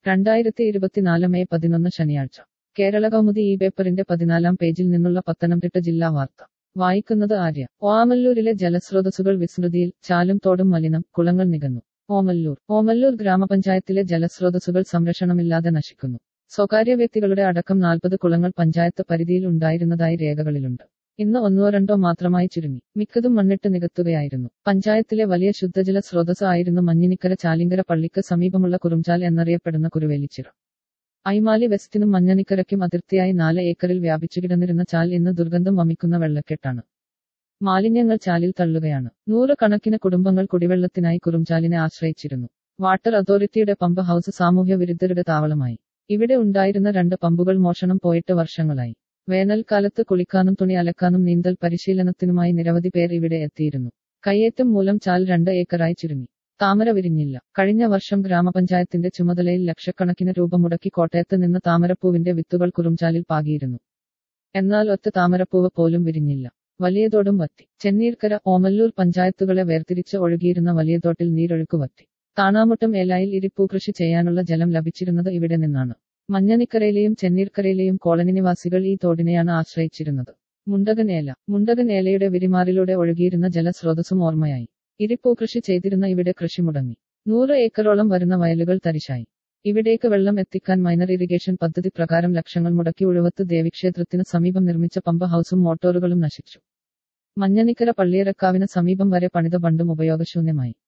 രണ്ടായിരത്തി ഇരുപത്തിനാല് മെയ് പതിനൊന്ന് ശനിയാഴ്ച കേരള കൗമുദി ഈ പേപ്പറിന്റെ പതിനാലാം പേജിൽ നിന്നുള്ള പത്തനംതിട്ട ജില്ലാ വാർത്ത വായിക്കുന്നത് ആര്യ ഓമല്ലൂരിലെ ജലസ്രോതസ്സുകൾ വിസ്മൃതിയിൽ ചാലും തോടും മലിനം കുളങ്ങൾ നികന്നു ഓമല്ലൂർ ഓമല്ലൂർ ഗ്രാമപഞ്ചായത്തിലെ ജലസ്രോതസ്സുകൾ സംരക്ഷണമില്ലാതെ നശിക്കുന്നു സ്വകാര്യ വ്യക്തികളുടെ അടക്കം നാൽപ്പത് കുളങ്ങൾ പഞ്ചായത്ത് പരിധിയിൽ ഉണ്ടായിരുന്നതായി രേഖകളിലുണ്ട് ഇന്ന് ഒന്നോ രണ്ടോ മാത്രമായി ചുരുങ്ങി മിക്കതും മണ്ണിട്ട് നികത്തുകയായിരുന്നു പഞ്ചായത്തിലെ വലിയ ശുദ്ധജല സ്രോതസ് ആയിരുന്നു മഞ്ഞിനിക്കര ചാലിങ്കര പള്ളിക്ക് സമീപമുള്ള കുറുംചാൽ എന്നറിയപ്പെടുന്ന കുരുവേലിച്ചിറ ഐമാലി വെസ്റ്റിനും മഞ്ഞനിക്കരയ്ക്കും അതിർത്തിയായി നാല് ഏക്കറിൽ വ്യാപിച്ചു കിടന്നിരുന്ന ചാൽ ഇന്ന് ദുർഗന്ധം വമിക്കുന്ന വെള്ളക്കെട്ടാണ് മാലിന്യങ്ങൾ ചാലിൽ തള്ളുകയാണ് നൂറുകണക്കിന് കുടുംബങ്ങൾ കുടിവെള്ളത്തിനായി കുറുംചാലിനെ ആശ്രയിച്ചിരുന്നു വാട്ടർ അതോറിറ്റിയുടെ പമ്പ് ഹൗസ് സാമൂഹ്യ വിരുദ്ധരുടെ താവളമായി ഇവിടെ ഉണ്ടായിരുന്ന രണ്ട് പമ്പുകൾ മോഷണം പോയിട്ട് വർഷങ്ങളായി വേനൽക്കാലത്ത് കുളിക്കാനും തുണി അലക്കാനും നീന്തൽ പരിശീലനത്തിനുമായി നിരവധി പേർ ഇവിടെ എത്തിയിരുന്നു കയ്യേറ്റം മൂലം ചാൽ രണ്ട് ഏക്കറായി ചുരുങ്ങി താമര വിരിഞ്ഞില്ല കഴിഞ്ഞ വർഷം ഗ്രാമപഞ്ചായത്തിന്റെ ചുമതലയിൽ ലക്ഷക്കണക്കിന് രൂപ മുടക്കി കോട്ടയത്ത് നിന്ന് താമരപ്പൂവിന്റെ വിത്തുകൾ കുറുംചാലിൽ പാകിയിരുന്നു എന്നാൽ ഒറ്റ താമരപ്പൂവ് പോലും വിരിഞ്ഞില്ല വലിയതോടും വറ്റി ചെന്നീർക്കര ഓമല്ലൂർ പഞ്ചായത്തുകളെ വേർതിരിച്ച് ഒഴുകിയിരുന്ന വലിയതോട്ടിൽ നീരൊഴുക്ക് വറ്റി താണാമുട്ടം ഏലായിൽ ഇരിപ്പൂ കൃഷി ചെയ്യാനുള്ള ജലം ലഭിച്ചിരുന്നത് ഇവിടെ നിന്നാണ് മഞ്ഞനിക്കരയിലെയും ചെന്നീർക്കരയിലെയും കോളനി നിവാസികൾ ഈ തോടിനെയാണ് ആശ്രയിച്ചിരുന്നത് മുണ്ടകൻ ഏല മുണ്ടകൻ ഏലയുടെ വിരിമാറിലൂടെ ഒഴുകിയിരുന്ന ജലസ്രോതസ്സും ഓർമ്മയായി ഇരിപ്പൂ കൃഷി ചെയ്തിരുന്ന ഇവിടെ കൃഷി മുടങ്ങി നൂറ് ഏക്കറോളം വരുന്ന വയലുകൾ തരിശായി ഇവിടേക്ക് വെള്ളം എത്തിക്കാൻ മൈനർ ഇറിഗേഷൻ പദ്ധതി പ്രകാരം ലക്ഷങ്ങൾ മുടക്കി ഉഴുവത്ത് ദേവിക്ഷേത്രത്തിന് സമീപം നിർമ്മിച്ച പമ്പ് ഹൗസും മോട്ടോറുകളും നശിച്ചു മഞ്ഞനിക്കര പള്ളിയറക്കാവിന് സമീപം വരെ പണിത ബണ്ടും ഉപയോഗശൂന്യമായി